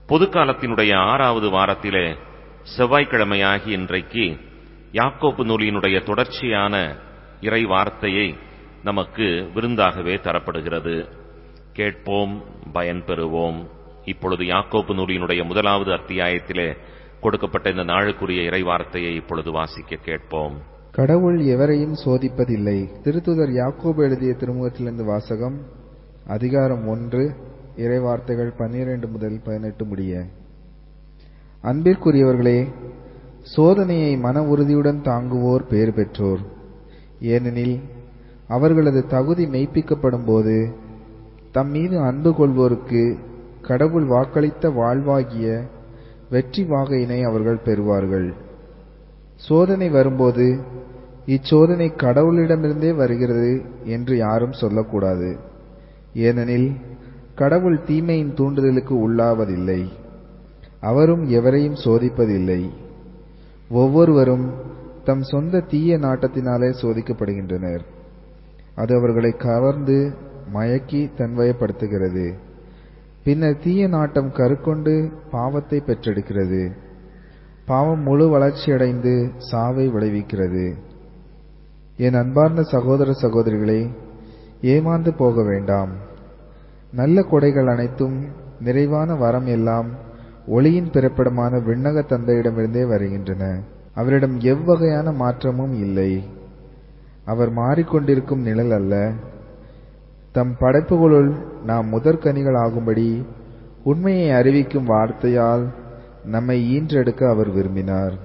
பொதுக்காலத்தினுடைய ஆறாவது வாரத்திலே செவ்வாய்க்கிழமையாகி இன்றைக்கு யாக்கோப்பு நூலினுடைய தொடர்ச்சியான இறை வார்த்தையை நமக்கு விருந்தாகவே தரப்படுகிறது கேட்போம் பயன்பெறுவோம் இப்பொழுது யாக்கோப்பு நூலினுடைய முதலாவது அத்தியாயத்திலே கொடுக்கப்பட்ட இந்த நாளுக்குரிய இறை வார்த்தையை இப்பொழுது வாசிக்க கேட்போம் கடவுள் எவரையும் சோதிப்பதில்லை திருத்துதர் யாக்கோபு எழுதிய திருமுகத்திலிருந்து வாசகம் அதிகாரம் ஒன்று இறைவார்த்தைகள் பன்னிரண்டு முதல் பதினெட்டு முடிய அன்பிற்குரியவர்களே சோதனையை மன உறுதியுடன் தாங்குவோர் பேறு பெற்றோர் ஏனெனில் அவர்களது தகுதி மெய்ப்பிக்கப்படும் போது தம் மீது அன்பு கொள்வோருக்கு கடவுள் வாக்களித்த வாழ்வாகிய வெற்றி வாகையினை அவர்கள் பெறுவார்கள் சோதனை வரும்போது இச்சோதனை கடவுளிடமிருந்தே வருகிறது என்று யாரும் சொல்லக்கூடாது ஏனெனில் கடவுள் தீமையின் தூண்டுதலுக்கு உள்ளாவதில்லை அவரும் எவரையும் சோதிப்பதில்லை ஒவ்வொருவரும் தம் சொந்த தீய நாட்டத்தினாலே சோதிக்கப்படுகின்றனர் அது அவர்களை கவர்ந்து மயக்கி தன்வயப்படுத்துகிறது பின்னர் தீய நாட்டம் கருக்கொண்டு பாவத்தை பெற்றெடுக்கிறது பாவம் முழு வளர்ச்சியடைந்து சாவை விளைவிக்கிறது என் அன்பார்ந்த சகோதர சகோதரிகளே ஏமாந்து போக வேண்டாம் நல்ல கொடைகள் அனைத்தும் நிறைவான வரம் எல்லாம் ஒளியின் பிறப்பிடமான விண்ணக தந்தையிடமிருந்தே வருகின்றன அவரிடம் எவ்வகையான மாற்றமும் இல்லை அவர் மாறிக்கொண்டிருக்கும் நிழல் அல்ல தம் படைப்புகளுள் நாம் முதற்கனிகள் ஆகும்படி உண்மையை அறிவிக்கும் வார்த்தையால் நம்மை ஈன்றெடுக்க அவர் விரும்பினார்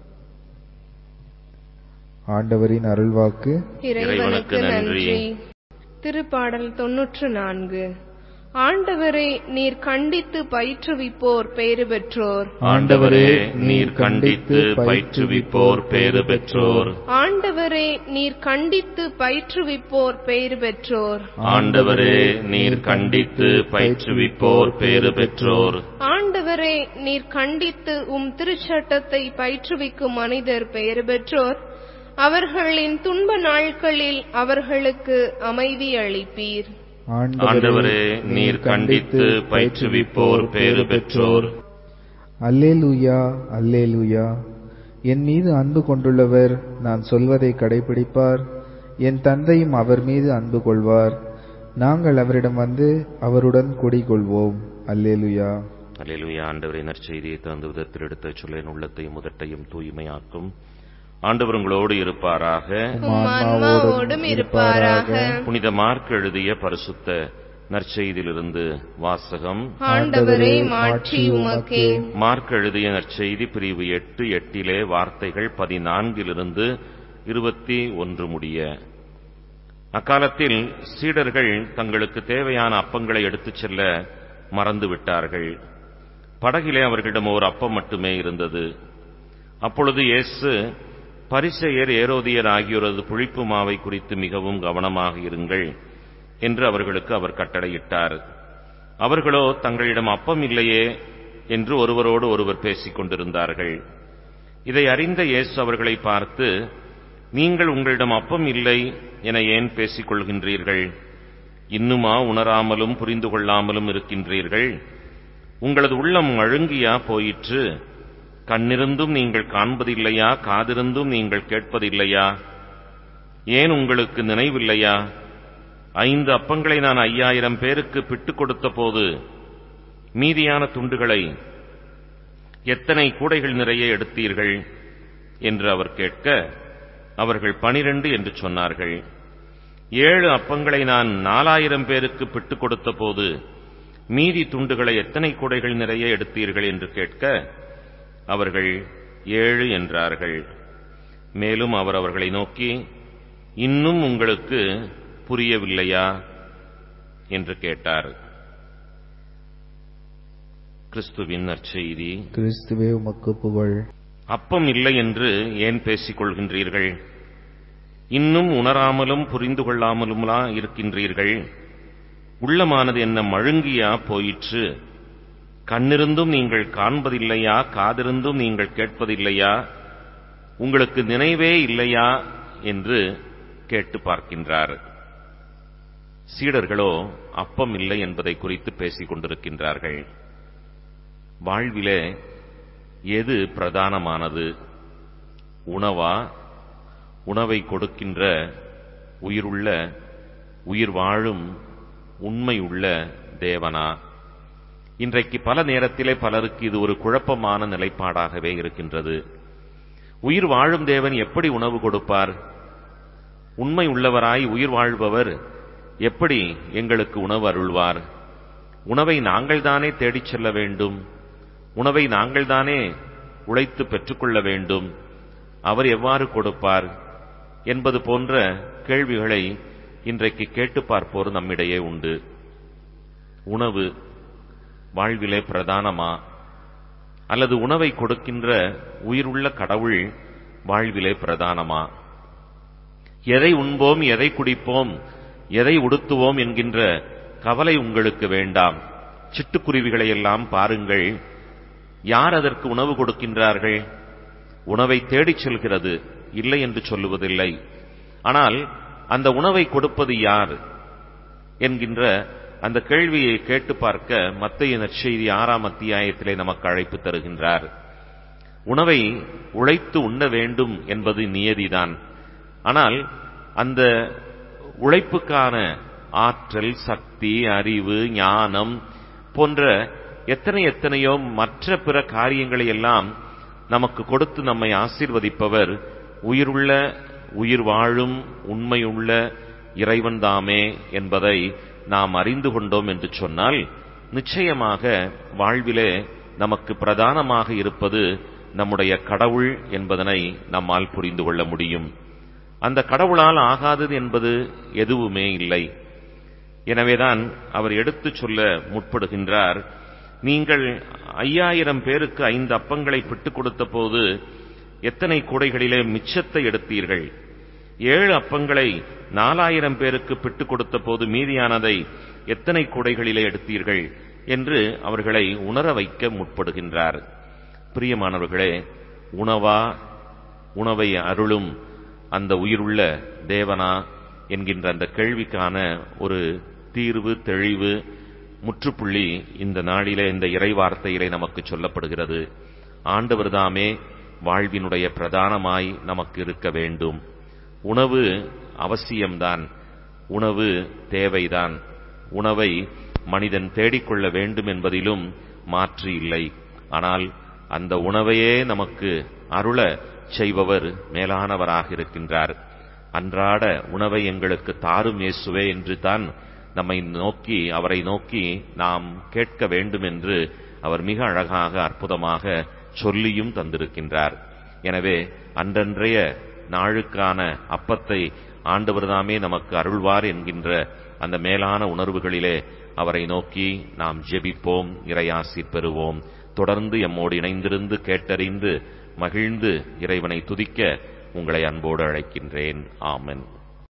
ஆண்டவரின் அருள்வாக்கு இறைவனுக்கு நன்றி திருப்பாடல் தொன்னூற்று நான்கு ஆண்டவரே நீர் கண்டித்து பயிற்றுவிப்போர் பேறு பெற்றோர் ஆண்டவரே நீர் கண்டித்து பயிற்றுவிப்போர் பேறு பெற்றோர் ஆண்டவரே நீர் கண்டித்து பயிற்றுவிப்போர் பேறு பெற்றோர் ஆண்டவரே நீர் கண்டித்து பயிற்றுவிப்போர் பேறு பெற்றோர் ஆண்டவரே நீர் கண்டித்து உம் திருச்சட்டத்தை பயிற்றுவிக்கும் மனிதர் பெயர் பெற்றோர் அவர்களின் துன்ப நாட்களில் அவர்களுக்கு அமைதி அளிப்பீர் ஆண்டவரே நீர் கண்டித்து பயிற்றுவிப்போர் பேறு பெற்றோர் அல்லேலூயா அல்லேலூயா என் மீது அன்பு கொண்டுள்ளவர் நான் சொல்வதை கடைபிடிப்பார் என் தந்தையும் அவர் மீது அன்பு கொள்வார் நாங்கள் அவரிடம் வந்து அவருடன் குடிகொள்வோம் அல்லேலூயா அல்லேலூயா ஆண்டவரே நற்செய்தியை தந்து விதத்தில் எடுத்துச் சொல்லேன் உள்ளத்தையும் முதட்டையும் தூய்மையாக்கும் ஆண்டவர் உங்களோடு இருப்பாராக உம் ஆன்மாவோடும் இருப்பாராக புனித மார்க் எழுதிய பரிசுத்த நற்செய்தியிலிருந்து வாசகம் ஆண்டவரே மாட்சி உமக்கே மார்க் எழுதிய நற்செய்தி பிரிவு எட்டு எட்டிலே வார்த்தைகள் பதினான்கிலிருந்து இருபத்தி ஒன்று முடிய அக்காலத்தில் சீடர்கள் தங்களுக்கு தேவையான அப்பங்களை எடுத்துச் செல்ல மறந்து விட்டார்கள் படகிலே அவர்களிடம் ஒரு அப்பம் மட்டுமே இருந்தது அப்பொழுது இயேசு பரிசெயர் ஏரோதியர் ஆகியோரது புளிப்பு மாவை குறித்து மிகவும் கவனமாக இருங்கள் என்று அவர்களுக்கு அவர் கட்டளையிட்டார் அவர்களோ தங்களிடம் அப்பம் இல்லையே என்று ஒருவரோடு ஒருவர் பேசிக் கொண்டிருந்தார்கள் இதை அறிந்த இயேசு அவர்களை பார்த்து நீங்கள் உங்களிடம் அப்பம் இல்லை என ஏன் பேசிக் கொள்கின்றீர்கள் இன்னுமா உணராமலும் புரிந்து கொள்ளாமலும் இருக்கின்றீர்கள் உங்களது உள்ளம் அழுங்கியா போயிற்று கண்ணிருந்தும் நீங்கள் காண்பதில்லையா காதிருந்தும் நீங்கள் கேட்பதில்லையா ஏன் உங்களுக்கு நினைவில்லையா ஐந்து அப்பங்களை நான் ஐயாயிரம் பேருக்கு பிட்டுக் கொடுத்த போது மீதியான துண்டுகளை எத்தனை கூடைகள் நிறைய எடுத்தீர்கள் என்று அவர் கேட்க அவர்கள் பனிரெண்டு என்று சொன்னார்கள் ஏழு அப்பங்களை நான் நாலாயிரம் பேருக்கு பிட்டுக் கொடுத்த போது மீதி துண்டுகளை எத்தனை கூடைகள் நிறைய எடுத்தீர்கள் என்று கேட்க அவர்கள் ஏழு என்றார்கள் மேலும் அவர் அவர்களை நோக்கி இன்னும் உங்களுக்கு புரியவில்லையா என்று கேட்டார் கிறிஸ்துவின் நற்செய்தி கிறிஸ்துவே உமக்கு புகழ் அப்பம் இல்லை என்று ஏன் பேசிக் கொள்கின்றீர்கள் இன்னும் உணராமலும் புரிந்து கொள்ளாமலும்லா இருக்கின்றீர்கள் உள்ளமானது என்ன மழுங்கியா போயிற்று கண்ணிருந்தும் நீங்கள் காண்பதில்லையா காதிருந்தும் நீங்கள் கேட்பதில்லையா உங்களுக்கு நினைவே இல்லையா என்று கேட்டு பார்க்கின்றார் சீடர்களோ அப்பம் இல்லை என்பதை குறித்து பேசிக் கொண்டிருக்கின்றார்கள் வாழ்விலே எது பிரதானமானது உணவா உணவை கொடுக்கின்ற உயிருள்ள உயிர் வாழும் உண்மையுள்ள தேவனா இன்றைக்கு பல நேரத்திலே பலருக்கு இது ஒரு குழப்பமான நிலைப்பாடாகவே இருக்கின்றது உயிர் வாழும் தேவன் எப்படி உணவு கொடுப்பார் உண்மை உள்ளவராய் உயிர் வாழ்பவர் எப்படி எங்களுக்கு உணவு அருள்வார் உணவை நாங்கள்தானே தேடிச் செல்ல வேண்டும் உணவை நாங்கள்தானே உழைத்து பெற்றுக்கொள்ள வேண்டும் அவர் எவ்வாறு கொடுப்பார் என்பது போன்ற கேள்விகளை இன்றைக்கு கேட்டு பார்ப்போர் நம்மிடையே உண்டு உணவு வாழ்விலே பிரதானமா அல்லது உணவை கொடுக்கின்ற உயிருள்ள கடவுள் வாழ்விலே பிரதானமா எதை உண்போம் எதை குடிப்போம் எதை உடுத்துவோம் என்கின்ற கவலை உங்களுக்கு வேண்டாம் சிட்டுக்குருவிகளை எல்லாம் பாருங்கள் யார் அதற்கு உணவு கொடுக்கின்றார்கள் உணவை தேடிச் செல்கிறது இல்லை என்று சொல்லுவதில்லை ஆனால் அந்த உணவை கொடுப்பது யார் என்கின்ற அந்த கேள்வியை கேட்டு பார்க்க மத்திய நற்செய்தி ஆறாம் அத்தியாயத்திலே நமக்கு அழைப்பு தருகின்றார் உணவை உழைத்து உண்ண வேண்டும் என்பது நியதிதான் ஆனால் அந்த உழைப்புக்கான ஆற்றல் சக்தி அறிவு ஞானம் போன்ற எத்தனை எத்தனையோ மற்ற பிற காரியங்களை எல்லாம் நமக்கு கொடுத்து நம்மை ஆசீர்வதிப்பவர் உயிருள்ள உயிர் வாழும் உண்மையுள்ள இறைவன்தாமே என்பதை நாம் அறிந்து கொண்டோம் என்று சொன்னால் நிச்சயமாக வாழ்விலே நமக்கு பிரதானமாக இருப்பது நம்முடைய கடவுள் என்பதனை நம்மால் புரிந்து கொள்ள முடியும் அந்த கடவுளால் ஆகாதது என்பது எதுவுமே இல்லை எனவேதான் அவர் எடுத்துச் சொல்ல முற்படுகின்றார் நீங்கள் ஐயாயிரம் பேருக்கு ஐந்து அப்பங்களை பிட்டுக் கொடுத்த போது எத்தனை கூடைகளிலே மிச்சத்தை எடுத்தீர்கள் ஏழு அப்பங்களை நாலாயிரம் பேருக்கு பிட்டுக் கொடுத்த போது மீதியானதை எத்தனை கூடைகளிலே எடுத்தீர்கள் என்று அவர்களை உணர வைக்க முற்படுகின்றார் பிரியமானவர்களே உணவா உணவை அருளும் அந்த உயிருள்ள தேவனா என்கின்ற அந்த கேள்விக்கான ஒரு தீர்வு தெளிவு முற்றுப்புள்ளி இந்த நாளிலே இந்த இறைவார்த்தையிலே நமக்கு சொல்லப்படுகிறது ஆண்டவர்தாமே வாழ்வினுடைய பிரதானமாய் நமக்கு இருக்க வேண்டும் உணவு அவசியம்தான் உணவு தேவைதான் உணவை மனிதன் தேடிக்கொள்ள வேண்டும் என்பதிலும் மாற்று இல்லை ஆனால் அந்த உணவையே நமக்கு அருள செய்பவர் மேலானவராக இருக்கின்றார் அன்றாட உணவை எங்களுக்கு தாரும் இயேசுவே என்று தான் நம்மை நோக்கி அவரை நோக்கி நாம் கேட்க வேண்டும் என்று அவர் மிக அழகாக அற்புதமாக சொல்லியும் தந்திருக்கின்றார் எனவே அன்றன்றைய நாளுக்கான அப்பத்தை ஆண்டவர்தாமே நமக்கு அருள்வார் என்கின்ற அந்த மேலான உணர்வுகளிலே அவரை நோக்கி நாம் ஜெபிப்போம் இறையாசி பெறுவோம் தொடர்ந்து எம்மோடு இணைந்திருந்து கேட்டறிந்து மகிழ்ந்து இறைவனை துதிக்க உங்களை அன்போடு அழைக்கின்றேன் ஆமென்